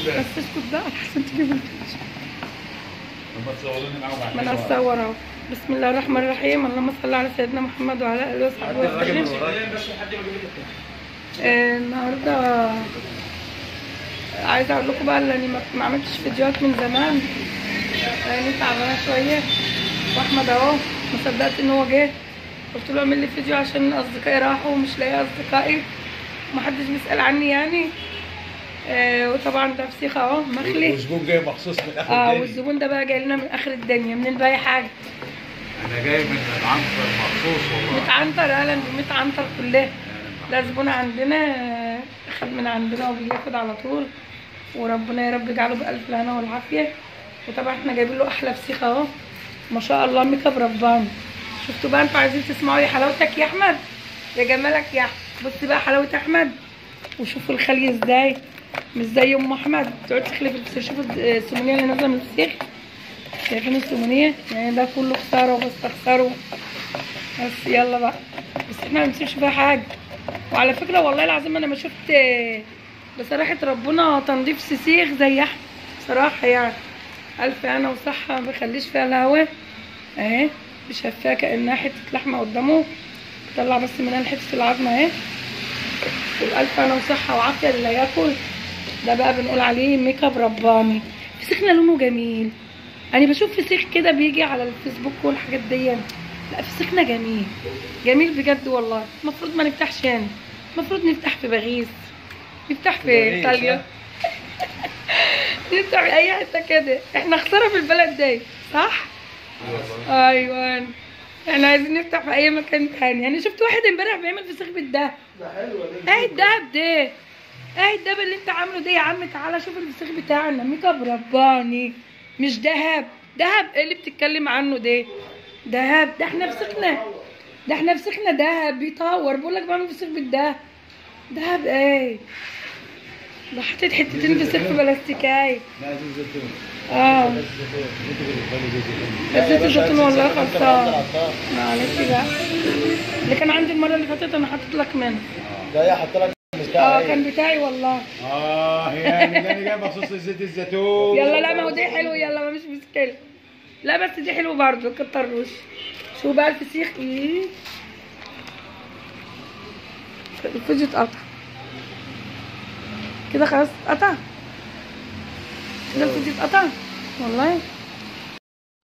جاهز بس اسكت بقى احسن تجيب الفيديو لما تصوروني معاهم بعد ما انا كده. اصور اهو بسم الله الرحمن الرحيم اللهم صل على سيدنا محمد وعلى اله وصحبه وسلم آه، النهارده عايزه اقول لكم بقى اني ما ما عملتش فيديوهات من زمان لاني تعبانه شويه واحمد اهو ما صدقت ان هو جه قلت له اعمل لي فيديو عشان اصدقائي راحوا ومش لاقي اصدقائي ومحدش بيسال عني يعني آه وطبعا ده فسيخ اهو مخلي والزبون جاي مخصوص من اخر اه الدنيا والزبون ده بقى جاي لنا من اخر الدنيا منين بقى حاجه انا جاي من العنتر مخصوص والله متعنتر اهلا بمتعنتر كلها ده زبون عندنا آه، اخد من عندنا وبياخد على طول وربنا يا رب يجعله بألف الهنا والعافية وطبعا احنا جايبين له احلى فسيخ اهو ما شاء الله ميك اب رباني شفتوا بقى انتوا عايزين تسمعوا يا حلاوتك يا احمد يا جمالك يا احمد بص بقى حلاوة احمد وشوفوا الخلي ازاي مش زي ام احمد تقعد تخلي في الفسيخ شوفوا السمونيه اللي نازله من الفسيخ شايفين السمونيه يعني ده كله خساره وبستخسره بس يلا بقى بس احنا ما بنسيبش فيها حاجه وعلى فكره والله العظيم انا ما شفت آه، بصراحه ربنا تنظيف سيسيخ زي احمد بصراحه يعني الف انا وصحه ما بيخليش فيها الهوا اهي بشفاها كانها حته لحمه قدامه طلع بس منها حته العظمه اهي والالف انا وصحه وعافيه اللي هياكل ده بقى بنقول عليه ميك اب رباني فسيخنا لونه جميل انا بشوف فسيخ كده بيجي على الفيسبوك والحاجات دي لا فسيخنا جميل جميل بجد والله المفروض ما نفتحش هنا المفروض نفتح في باريس نفتح في باريس، ايطاليا نفتح في اي حته كده احنا خساره في البلد دي صح ايوه احنا عايزين نفتح في اي مكان تاني انا شفت واحد امبارح بيعمل فسيخ بالدهب ايه الدهب ده ايه الدهب اللي انت عامله ده يا عم تعالى شوف الفسيخ بتاعنا ميك اب رباني مش دهب دهب ايه اللي بتتكلم عنه ده دهب ده احنا فسخنا ده احنا فسخنا دهب بيطور بقول لك بعمل فسيخ بالدهب دهب ايه ده حطيت حتتين فسيخ في بلاستيكايه لا زيت زيتون اه زيت زيتون انت اللي بتخلي زيت زيتون بس زيت الزيتون والله خلصان خلصان معلش بقى اللي كان عندي المره اللي فاتت انا حطيت لك منه ده يا حط لك اه كان بتاعي والله اه يعني ده انا جاي مخصوص لزيت الزيتون يلا لا ما هو ده حلو يلا ما مش مشكله لا بس دي حلو برضه كتروش شو بقى الفسيخ ايه الفيديو اتقطع كده خلاص اتقطع كده الفيديو اتقطع والله